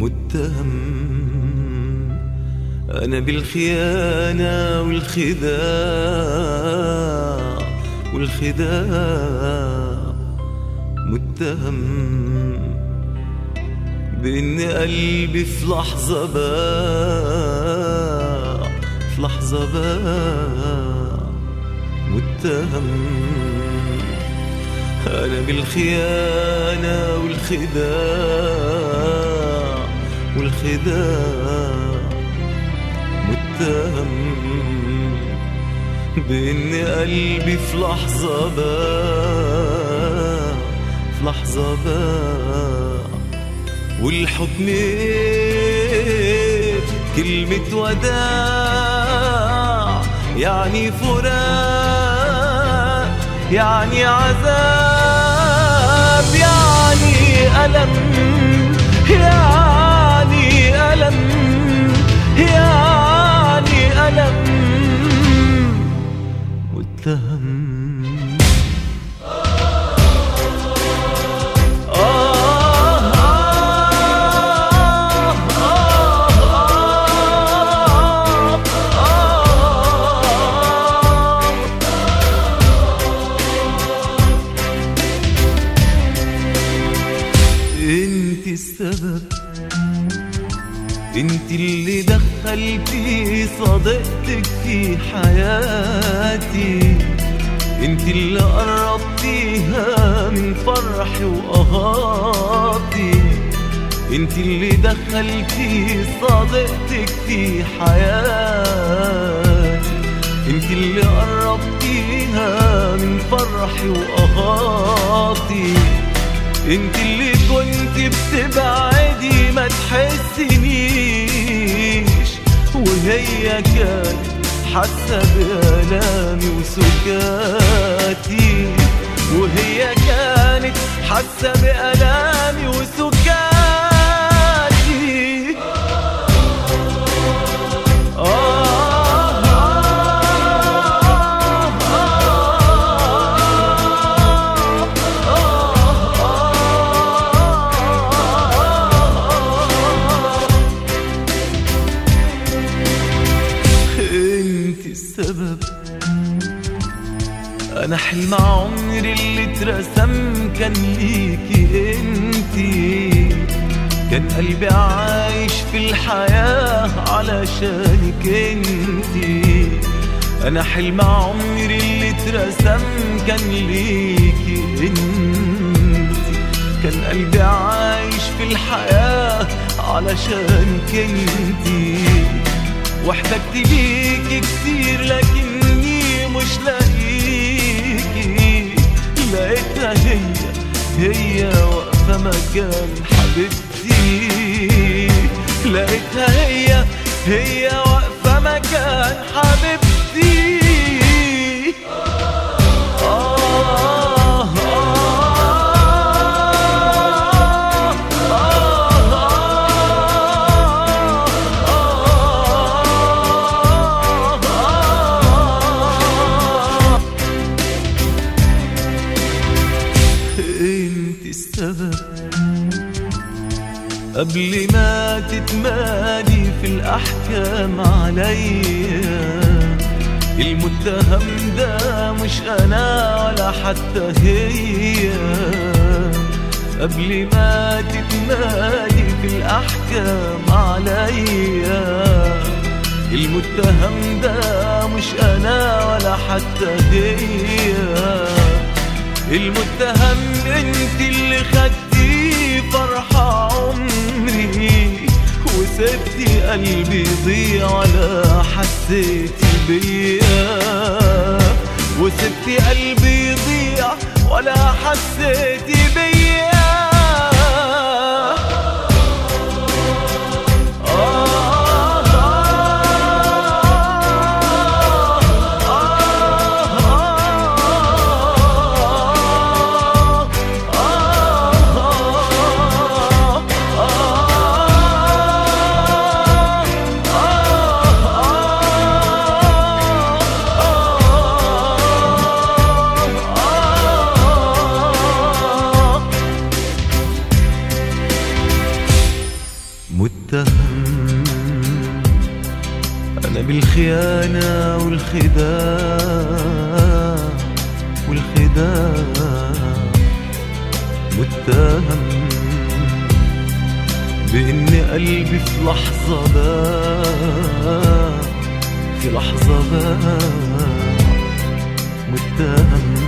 متهم أنا بالخيانة والخداع والخداع متهم بإن قلبي في لحظة باع في لحظة باع متهم أنا بالخيانة والخداع والخداع متهم بإن قلبي في لحظة باع في لحظة باع والحكم إيه؟ كلمة وداع يعني فراق يعني عذاب يعني ألم يعني ألم يعني ألم متهم انت السبب انت اللي دخلتي صديقتك في حياتي انت اللي قربتيها من فرحي وقهاتي انت اللي دخلتي صديقتك في حياتي انت اللي قربتيها من فرحي وقهاتي انت اللي كنت بتبعدي ما تحسنيش وهي كانت حاسه بألامي وسكاتي وهي كانت حاسه بألامي وسكاتي انت السبب انا حلم عمري اللي اترسم كان ليكي انتي كان قلبي عايش في الحياة علشانك انتي انا حلم عمري اللي اترسم كان ليكي انتي كان قلبي عايش في الحياة علشانك انتي واحتجت ليكي كتير لكني مش لاقيكي لقيتها هي هي واقفة مكان حبيبتي لقيتها هي هي واقفة مكان حبيبتي آه انت السبب قبل ما تتمادي في الأحكام عليا المتهم ده مش أنا ولا حتى هي قبل ما تتمادي في الأحكام عليا المتهم ده مش أنا ولا حتى هي المتهم انت اللي خدتي فرحة عمري وسبتي قلبي يضيع ولا حسيتي بيا وسبتي قلبي يضيع ولا حسيتي بيا متهم أنا بالخيانة والخداع والخداع متهم بإن قلبي في لحظة باع في لحظة باع متهم